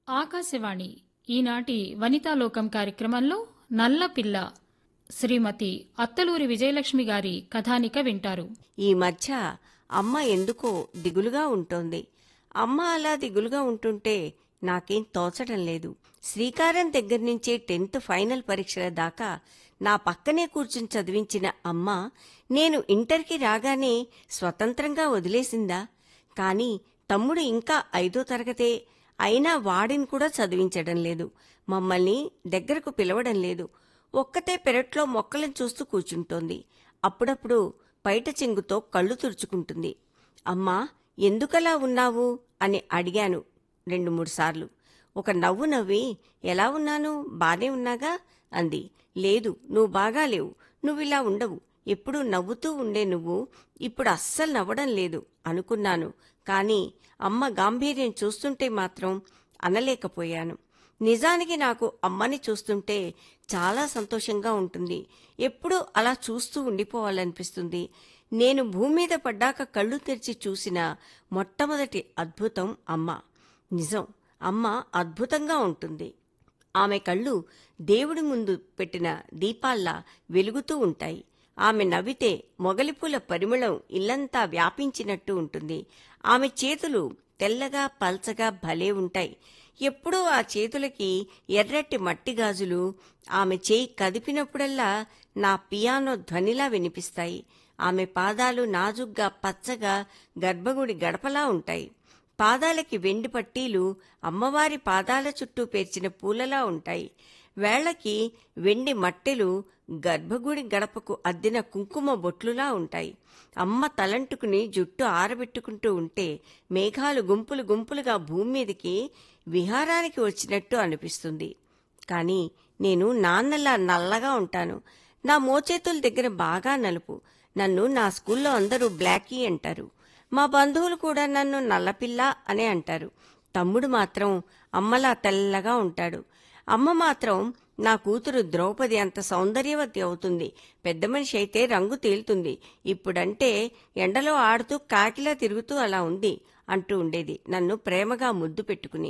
ఆకాశవాణి ఈనాటి వనితాలోకం కార్యక్రమంలో నల్లపిల్ల శ్రీమతి అత్తలూరి విజయలక్ష్మి గారి కథానిక వింటారు ఈ మధ్య అమ్మ ఎందుకో దిగులుగా ఉంటోంది అమ్మ అలా దిగులుగా ఉంటుంటే నాకేం తోచడం లేదు శ్రీకారం దగ్గర నుంచే టెన్త్ ఫైనల్ పరీక్షల దాకా నా పక్కనే కూర్చుని చదివించిన అమ్మ నేను ఇంటర్కి రాగానే స్వతంత్రంగా వదిలేసిందా కాని తమ్ముడు ఇంకా ఐదో తరగతే అయినా వాడిని కూడా చదివించడం లేదు మమ్మల్ని దగ్గరకు పిలవడం లేదు ఒక్కతే పెరట్లో మొక్కలను చూస్తూ కూర్చుంటోంది అప్పుడప్పుడు బయట చెంగుతో కళ్ళు తుడుచుకుంటుంది అమ్మా ఎందుకలా ఉన్నావు అని అడిగాను రెండు మూడు సార్లు ఒక నవ్వు నవ్వి ఎలా ఉన్నాను బానే ఉన్నాగా అంది లేదు నువ్వు బాగా లేవు నువ్విలా ఉండవు ఎప్పుడూ నవ్వుతూ ఉండే నువ్వు ఇప్పుడు అస్సలు నవ్వడం లేదు అనుకున్నాను కానీ అమ్మ గాంభీర్యం చూస్తుంటే మాత్రం అనలేకపోయాను నిజానికి నాకు అమ్మని చూస్తుంటే చాలా సంతోషంగా ఉంటుంది ఎప్పుడూ అలా చూస్తూ ఉండిపోవాలనిపిస్తుంది నేను భూమి మీద పడ్డాక కళ్ళు తెరిచి చూసిన మొట్టమొదటి అద్భుతం అమ్మ నిజం అమ్మ అద్భుతంగా ఉంటుంది ఆమె కళ్ళు దేవుడి ముందు పెట్టిన దీపాల్లా వెలుగుతూ ఉంటాయి ఆమె నవ్వితే మొగలిపూల పరిమళం ఇల్లంతా వ్యాపించినట్టు ఉంటుంది ఆమె చేతులు తెల్లగా పల్చగా భలే ఉంటాయి ఎప్పుడూ ఆ చేతులకి ఎర్రటి మట్టి గాజులు ఆమె చేయి కదిపినప్పుడల్లా నా పియానో ధ్వనిలా వినిపిస్తాయి ఆమె పాదాలు నాజుగ్గా పచ్చగా గర్భగుడి గడపలా ఉంటాయి పాదాలకి వెండి పట్టీలు అమ్మవారి పాదాల చుట్టూ పేర్చిన పూలలా ఉంటాయి వేళ్లకి వెండి మట్టెలు గర్భగుడి గడపకు అద్దిన కుంకుమ బొట్లులా ఉంటాయి అమ్మ తలంటుకుని జుట్టు ఆరబెట్టుకుంటూ ఉంటే మేఘాలు గుంపులు గుంపులుగా భూమి మీదకి విహారానికి వచ్చినట్టు అనిపిస్తుంది కానీ నేను నాన్నలా నల్లగా ఉంటాను నా మోచేతుల దగ్గర బాగా నలుపు నన్ను నా స్కూల్లో అందరూ బ్లాకీ అంటారు మా బంధువులు కూడా నన్ను నల్లపిల్ల అనే అంటారు తమ్ముడు మాత్రం అమ్మలా తెల్లగా ఉంటాడు అమ్మ మాత్రం నా కూతురు ద్రౌపది అంత సౌందర్యవతి అవుతుంది పెద్ద మనిషి అయితే రంగు తేలుతుంది ఇప్పుడంటే ఎండలో ఆడుతూ కాకిలా తిరుగుతూ అలా ఉంది అంటూ ఉండేది నన్ను ప్రేమగా ముద్దు పెట్టుకుని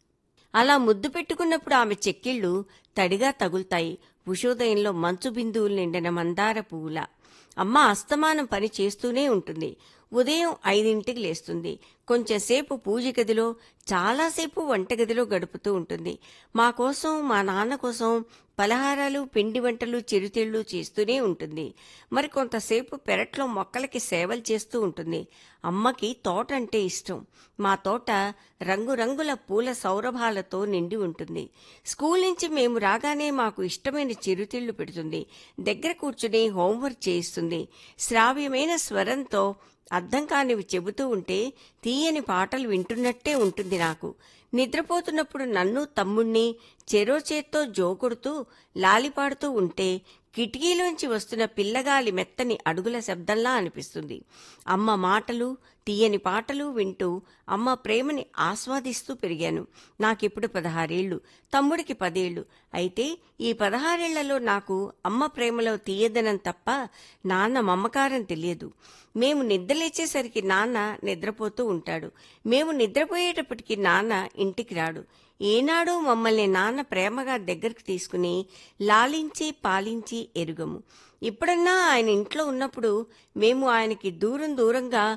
అలా ముద్దు పెట్టుకున్నప్పుడు ఆమె చెక్కిళ్ళు తడిగా తగులుతాయి ఉషోదయంలో మంచు బిందువులు నిండిన మందార పువ్వుల అమ్మ అస్తమానం పని చేస్తూనే ఉంటుంది ఉదయం ఐదింటికి లేస్తుంది కొంచెంసేపు పూజ గదిలో చాలాసేపు వంటగదిలో గడుపుతూ ఉంటుంది మా కోసం మా నాన్న కోసం పలహారాలు పిండి వంటలు చిరుతిళ్ళు చేస్తూనే ఉంటుంది మరి కొంతసేపు పెరట్లో మొక్కలకి సేవలు చేస్తూ ఉంటుంది అమ్మకి తోట అంటే ఇష్టం మా తోట రంగురంగుల పూల సౌరభాలతో నిండి ఉంటుంది స్కూల్ నుంచి మేము రాగానే మాకు ఇష్టమైన చిరుతిళ్ళు పెడుతుంది దగ్గర కూర్చుని హోంవర్క్ చేయిస్తుంది శ్రావ్యమైన స్వరంతో అర్థం కానివి చెబుతూ ఉంటే తీయని పాటలు వింటున్నట్టే ఉంటుంది నాకు నిద్రపోతున్నప్పుడు నన్ను తమ్ముణ్ణి చెరో చేత్తో జోకొడుతూ లాలిపాడుతూ ఉంటే కిటికీలోంచి వస్తున్న పిల్లగాలి మెత్తని అడుగుల శబ్దంలా అనిపిస్తుంది అమ్మ మాటలు తీయని పాటలు వింటూ అమ్మ ప్రేమని ఆస్వాదిస్తూ పెరిగాను నాకిప్పుడు పదహారేళ్లు తమ్ముడికి పదేళ్లు అయితే ఈ పదహారేళ్లలో నాకు అమ్మ ప్రేమలో తీయదనం తప్ప నాన్న మమకారం తెలియదు మేము నిద్రలేచేసరికి నాన్న నిద్రపోతూ ఉంటాడు మేము నిద్రపోయేటప్పటికి నాన్న ఇంటికి రాడు ఏనాడూ మమ్మల్ని నాన్న ప్రేమగా దగ్గరికి తీసుకుని లాలించి పాలించి ఎరుగము ఇప్పుడన్నా ఆయన ఇంట్లో ఉన్నప్పుడు మేము ఆయనకి దూరం దూరంగా